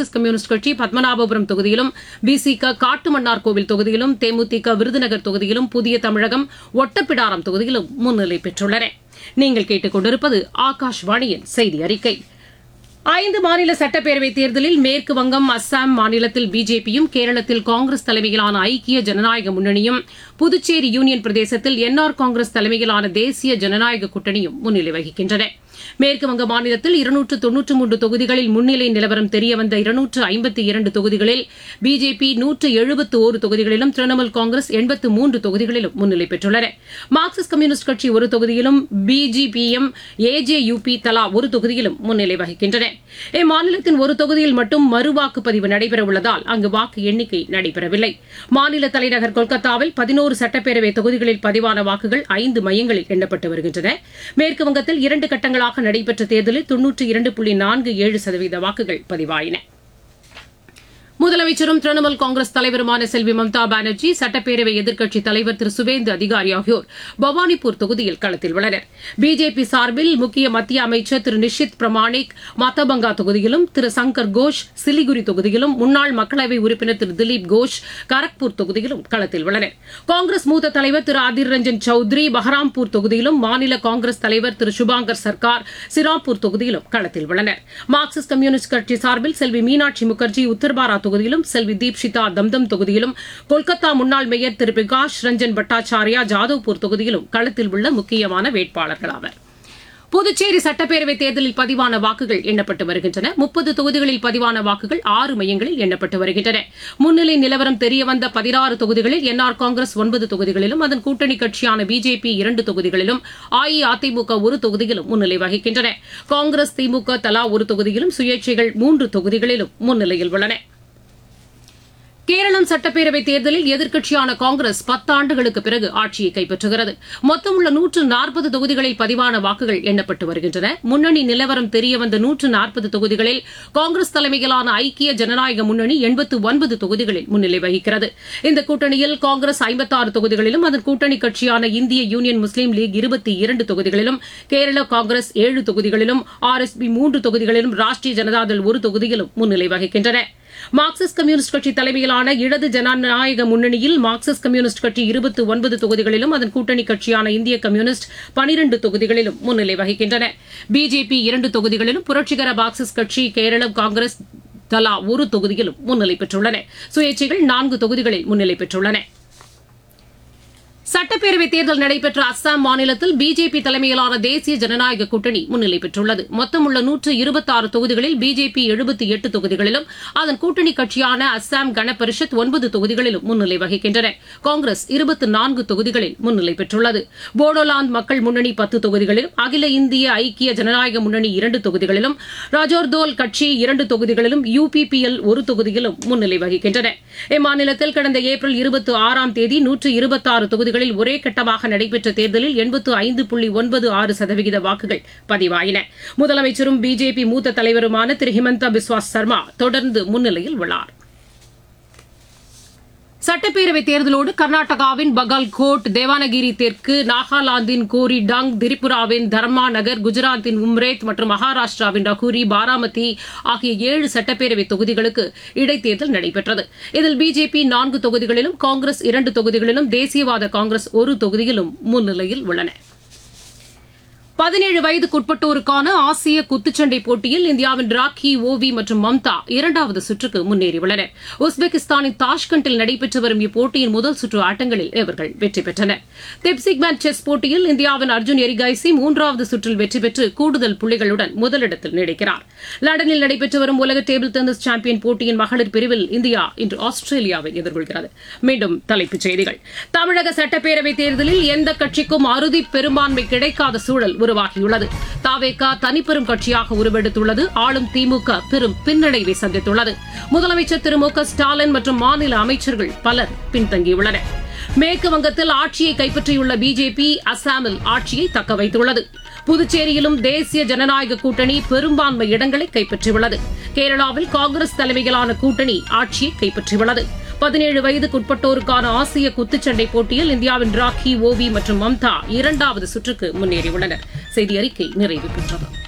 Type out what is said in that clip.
Marxist communist கட்சி பத்மநாபபுரம் தொகுதியிலும் பிசிக காட்டுமன்னார் கோவில் தொகுதியிலும் தேமுதிக விருதுநகர் தொகுதியிலும் புதிய தமிழகம் ஒட்டப்பிடாரம் தொகுதியிலும் முன்னிலை பெற்றுள்ளன நீங்கள் கேட்டுக் கொண்டிருப்பது ஆகாஷ்வாணியின் செய்தி அறிக்கை ஐந்து மாநில சட்டப்பேரவைத் தேர்தலில் மேற்கு வங்கம் அஸ்ஸாம் மாநிலத்தில் பிஜேபியும் கேரளத்தில் காங்கிரஸ் தலைமையிலான ஐக்கிய ஜனநாயக முன்னணியும் புதுச்சேரி யூனியன் பிரதேசத்தில் என்ஆர் காங்கிரஸ் தலைமையிலான தேசிய ஜனநாயக கூட்டணியும் முன்னிலை வகிக்கின்றன மேற்கு வங்க மாநிலத்தில் இருநூற்று தொன்னூற்று மூன்று தொகுதிகளில் முன்னிலை நிலவரம் தெரியவந்த இருநூற்று ஐம்பத்தி இரண்டு தொகுதிகளில் பிஜேபி நூற்று எழுபத்து ஒரு தொகுதிகளிலும் திரிணாமுல் காங்கிரஸ் எண்பத்து மூன்று தொகுதிகளிலும் முன்னிலை பெற்றுள்ளன மார்க்சிஸ்ட் கம்யூனிஸ்ட் கட்சி ஒரு தொகுதியிலும் பிஜிபிஎம் ஏஜேயுபி தலா ஒரு தொகுதியிலும் முன்னிலை வகிக்கின்றன இம்மாநிலத்தின் ஒரு தொகுதியில் மட்டும் மறுவாக்குப்பதிவு நடைபெறவுள்ளதால் அங்கு வாக்கு எண்ணிக்கை நடைபெறவில்லை மாநில தலைநகர் கொல்கத்தாவில் பதினோரு சட்டப்பேரவை தொகுதிகளில் பதிவான வாக்குகள் ஐந்து மையங்களில் எண்ணப்பட்டு வருகின்றன மேற்கு வங்கத்தில் இரண்டு கட்டங்களாக நடைபெற்ற தேர்தலில் தொன்னூற்றி இரண்டு புள்ளி நான்கு ஏழு சதவீத வாக்குகள் பதிவாயின முதலமைச்சரும் திரிணாமுல் காங்கிரஸ் தலைவருமான செல்வி மம்தா பானர்ஜி சட்டப்பேரவை எதிர்க்கட்சித் தலைவர் திரு சுவேந்து அதிகாரி ஆகியோர் பவானிபூர் தொகுதியில் களத்தில் உள்ளனர் பிஜேபி சார்பில் முக்கிய மத்திய அமைச்சர் திரு நிஷித் பிரமாணிக் மத்தபங்கா தொகுதியிலும் திரு சங்கர் கோஷ் சிலிகுரி தொகுதியிலும் முன்னாள் மக்களவை உறுப்பினர் திரு திலீப் கோஷ் கரக்பூர் தொகுதியிலும் களத்தில் உள்ளனர் காங்கிரஸ் மூத்த தலைவர் திரு அதிர் ரஞ்சன் சௌத்ரி பஹராம்பூர் தொகுதியிலும் மாநில காங்கிரஸ் தலைவர் திரு சுபாங்கர் சர்க்கார் சிராப்பூர் தொகுதியிலும் களத்தில் உள்ளனர் மார்க்சிஸ்ட் கம்யூனிஸ்ட் கட்சி சார்பில் செல்வி மீனாட்சி முகர்ஜி உத்தர்பாரா தொகுதியிலும் செல்வி தீப்ஷிதா தம்தம் தொகுதியிலும் கொல்கத்தா முன்னாள் மேயர் திரு பிரகாஷ் ரஞ்சன் பட்டாச்சாரியா ஜாதவ்பூர் தொகுதியிலும் களத்தில் உள்ள முக்கியமான வேட்பாளர்கள் ஆவர் புதுச்சேரி சட்டப்பேரவைத் தேர்தலில் பதிவான வாக்குகள் எண்ணப்பட்டு வருகின்றன முப்பது தொகுதிகளில் பதிவான வாக்குகள் ஆறு மையங்களில் எண்ணப்பட்டு வருகின்றன முன்னிலை நிலவரம் தெரியவந்த பதினாறு தொகுதிகளில் என்ஆர் காங்கிரஸ் ஒன்பது தொகுதிகளிலும் அதன் கூட்டணி கட்சியான பிஜேபி இரண்டு தொகுதிகளிலும் அஇஅதிமுக ஒரு தொகுதியிலும் முன்னிலை வகிக்கின்றன காங்கிரஸ் திமுக தலா ஒரு தொகுதியிலும் சுயேட்சைகள் மூன்று தொகுதிகளிலும் முன்னிலையில் உள்ளன கேரளம் சட்டப்பேரவைத் தேர்தலில் எதிர்க்கட்சியான காங்கிரஸ் பத்தாண்டுகளுக்கு பிறகு ஆட்சியை கைப்பற்றுகிறது மொத்தமுள்ள நூற்று நாற்பது தொகுதிகளில் பதிவான வாக்குகள் எண்ணப்பட்டு வருகின்றன முன்னணி நிலவரம் தெரியவந்த நூற்று நாற்பது தொகுதிகளில் காங்கிரஸ் தலைமையிலான ஐக்கிய ஜனநாயக முன்னணி எண்பத்து ஒன்பது தொகுதிகளில் முன்னிலை வகிக்கிறது இந்த கூட்டணியில் காங்கிரஸ் ஐம்பத்தாறு தொகுதிகளிலும் அதன் கூட்டணி கட்சியான இந்திய யூனியன் முஸ்லீம் லீக் இருபத்தி இரண்டு தொகுதிகளிலும் கேரள காங்கிரஸ் ஏழு தொகுதிகளிலும் ஆர் எஸ் பி மூன்று தொகுதிகளிலும் ராஷ்டிரிய ஜனதாதள் ஒரு தொகுதியிலும் முன்னிலை வகிக்கின்றன மார்க்சிஸ்ட் கம்யூனிஸ்ட் கட்சி தலைமையிலான இடது ஜனநாயக முன்னணியில் மார்க்சிஸ்ட் கம்யூனிஸ்ட் கட்சி இருபத்தி ஒன்பது தொகுதிகளிலும் அதன் கூட்டணி கட்சியான இந்திய கம்யூனிஸ்ட் பனிரண்டு தொகுதிகளிலும் முன்னிலை வகிக்கின்றன பிஜேபி இரண்டு தொகுதிகளிலும் புரட்சிகர மார்க்சிஸ்ட் கட்சி கேரளம் காங்கிரஸ் தலா ஒரு தொகுதியிலும் முன்னிலை பெற்றுள்ளன சுயேட்சைகள் நான்கு தொகுதிகளில் முன்னிலை பெற்றுள்ளன சட்டப்பேரவைத் தேர்தல் நடைபெற்ற அஸ்ஸாம் மாநிலத்தில் பிஜேபி தலைமையிலான தேசிய ஜனநாயக கூட்டணி முன்னிலை பெற்றுள்ளது மொத்தமுள்ள நூற்று இருபத்தாறு தொகுதிகளில் பிஜேபி எழுபத்தி எட்டு தொகுதிகளிலும் அதன் கூட்டணி கட்சியான அஸ்ஸாம் கணபரிஷத் ஒன்பது தொகுதிகளிலும் முன்னிலை வகிக்கின்றன காங்கிரஸ் இருபத்தி நான்கு தொகுதிகளில் முன்னிலை பெற்றுள்ளது போடோலாந்து மக்கள் முன்னணி பத்து தொகுதிகளிலும் அகில இந்திய ஐக்கிய ஜனநாயக முன்னணி இரண்டு தொகுதிகளிலும் ராஜோர்தோல் கட்சி இரண்டு தொகுதிகளிலும் யுபிபிஎல் ஒரு தொகுதியிலும் முன்னிலை வகிக்கின்றன இம்மாநிலத்தில் கடந்த ஏப்ரல் இருபத்தி ஆறாம் தேதி நூற்று இருபத்தாறு தொகுதிகளில் ஒரே கட்டமாக நடைபெற்ற தேர்தலில் எண்பத்து ஐந்து புள்ளி ஒன்பது ஆறு சதவிகித வாக்குகள் பதிவாயின முதலமைச்சரும் பிஜேபி மூத்த தலைவருமான திரு ஹிமந்தா பிஸ்வாஸ் சர்மா தொடர்ந்து முன்னிலையில் உள்ளார் சட்டப்பேரவைத் தேர்தலோடு கர்நாடகாவின் பகல்கோட் தேவானகிரி தெற்கு நாகாலாந்தின் கோரி டங் திரிபுராவின் தர்மா நகர் குஜராத்தின் உம்ரேத் மற்றும் மகாராஷ்டிராவின் ரகுரி பாராமதி ஆகிய ஏழு சட்டப்பேரவை தொகுதிகளுக்கு இடைத்தேர்தல் நடைபெற்றது இதில் பிஜேபி நான்கு தொகுதிகளிலும் காங்கிரஸ் இரண்டு தொகுதிகளிலும் தேசியவாத காங்கிரஸ் ஒரு தொகுதியிலும் முன்னிலையில் உள்ளன பதினேழு வயதுக்குட்பட்டோருக்கான ஆசிய குத்துச்சண்டை போட்டியில் இந்தியாவின் ராக்கி ஓவி மற்றும் மம்தா இரண்டாவது சுற்றுக்கு முன்னேறியுள்ளனர் உஸ்பெகிஸ்தானின் தாஷ்கண்டில் நடைபெற்று வரும் இப்போட்டியின் முதல் சுற்று ஆட்டங்களில் இவர்கள் வெற்றி பெற்றனர் தெப்சிக்மேன் செஸ் போட்டியில் இந்தியாவின் அர்ஜுன் எரிகைசி மூன்றாவது சுற்றில் வெற்றி பெற்று கூடுதல் புள்ளிகளுடன் முதலிடத்தில் நீடிக்கிறார் லண்டனில் நடைபெற்று வரும் உலக டேபிள் டென்னிஸ் சாம்பியன் போட்டியின் மகளிர் பிரிவில் இந்தியா இன்று ஆஸ்திரேலியாவை எதிர்கொள்கிறது மீண்டும் தலைப்புச் செய்திகள் தமிழக சட்டப்பேரவைத் தேர்தலில் எந்த கட்சிக்கும் அறுதி பெரும்பான்மை கிடைக்காத சூழல் உருவாகியுள்ளது தாவேகா தனிப்பெரும் கட்சியாக உருவெடுத்துள்ளது ஆளும் திமுக பெரும் பின்னடைவை சந்தித்துள்ளது முதலமைச்சர் திரு மு க ஸ்டாலின் மற்றும் மாநில அமைச்சர்கள் பலர் பின்தங்கியுள்ளனர் மேற்கு வங்கத்தில் ஆட்சியை கைப்பற்றியுள்ள பிஜேபி அசாமில் ஆட்சியை தக்க வைத்துள்ளது புதுச்சேரியிலும் தேசிய ஜனநாயக கூட்டணி பெரும்பான்மை இடங்களை கைப்பற்றியுள்ளது கேரளாவில் காங்கிரஸ் தலைமையிலான கூட்டணி ஆட்சியை கைப்பற்றியுள்ளது பதினேழு வயதுக்குட்பட்டோருக்கான ஆசிய குத்துச்சண்டை போட்டியில் இந்தியாவின் ராக்கி ஓவி மற்றும் மம்தா இரண்டாவது சுற்றுக்கு முன்னேறியுள்ளனர் செய்தி அறிக்கை நிறைவு பெற்றது